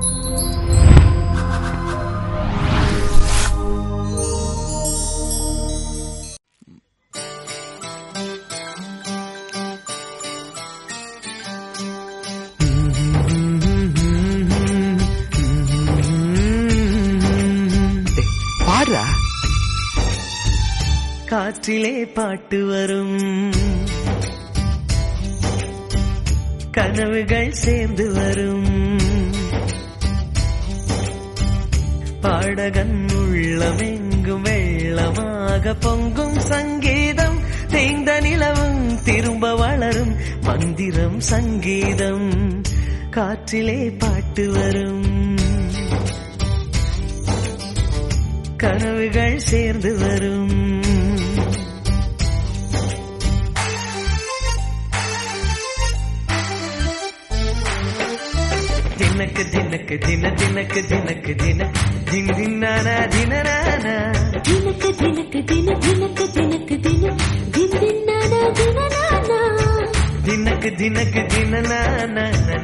பாடுறா காற்றிலே பாட்டு வரும் கனவுகள் சேர்ந்து வரும் பாடகன் உள்ளமெங்கும் வெள்ளமாக பொங்கும் சங்கீதம் தேய்ந்த நிலவும் திரும்ப வளரும் மந்திரம் சங்கீதம் காற்றிலே பாட்டு வரும் கனவுகள் சேர்ந்து வரும் தினக்கு தினக்கு தின தினக்கு தினக்கு தின தின் தின்னானா தினரானா ದಿನಕ ದಿನಕ ದಿನ ದಿನಕ ದಿನಕ ದಿನ ದಿನ ದಿನಾನ ದಿನನಾನ தினக்கு தினக்கு தினநானா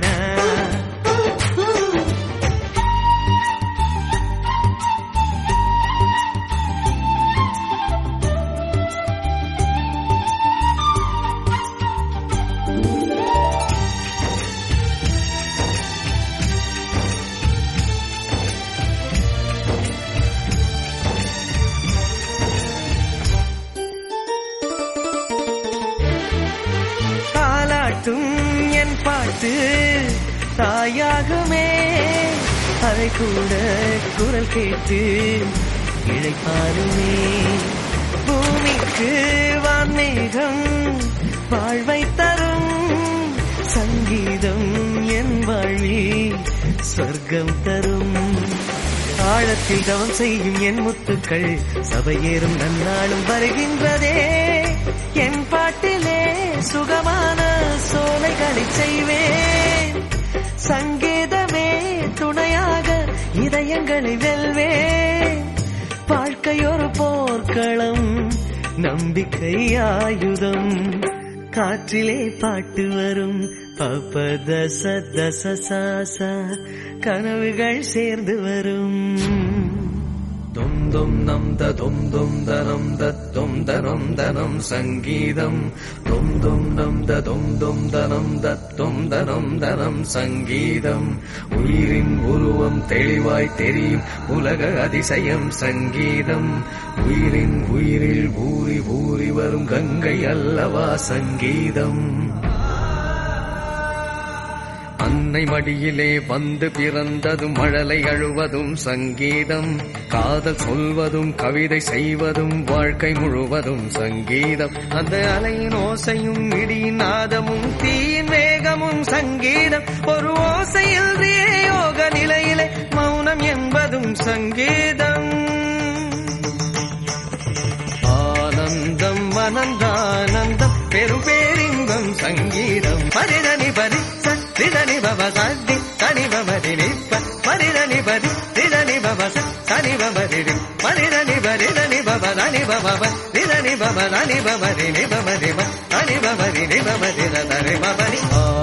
தாலாட்டும் என் பாட்டு தாயாகுமே அதை கூட குரல் கேட்டு இழைப்பாருமே பூமிக்கு வான்மேகம் வாழ்வை தரும் சங்கீதம் என் வாழ்வில் சொர்க்கம் தரும் ஆழத்தில் தவம் செய்யும் என் முத்துக்கள் சபையேறும் நன்னாளும் வருகின்றதே என் பாட்டிலே சுகமான சோலைகளை செய்வேன் சங்கீதமே துணையாக இதயங்களை வெல்வேன் வாழ்க்கை ஒரு போர்க்களம் நம்பிக்கை ஆயுதம் காற்றிலே பாட்டு வரும் பப தச தச சாசா கனவுகள் சேர்ந்து வரும் தொம் தொம் நம் த தொம் தொம் தனம் தத்தும் தனம் தனம் சங்கீதம் தொம் தொம் நம் த தொம் தொம் தனம் தத்தும் தனம் தனம் சங்கீதம் உயிரின் உருவம் தெளிவாய் தெரியும் உலக அதிசயம் சங்கீதம் உயிரின் உயிரில் ஊறி ஊறி வரும் கங்கை அல்லவா சங்கீதம் அன்னை மடியிலே வந்து பிறந்ததும் மழலை அழுவதும் சங்கீதம் காதல் சொல்வதும் கவிதை செய்வதும் வாழ்க்கை முழுவதும் சங்கீதம் அந்த அலையின் ஓசையும் இடியின் நாதமும் தீயின் வேகமும் சங்கீதம் ஒரு ஓசையில் யோக நிலையிலே மௌனம் என்பதும் சங்கீதம் ஆனந்தம் அனந்தானந்தம் பெரும் பேரின்பம் சங்கீதம் பரிதனி பரி சரி பவ சத்தி சனி பவதி நிப்ப பரிதனி பரி திதனி பவ சனி பவதி பரிதனி பரிதனி பவ தனி பவ நிதனி பவ தனி பவதி நிபமதி தனி பவதி நிபமதி தனி பவனி ஆ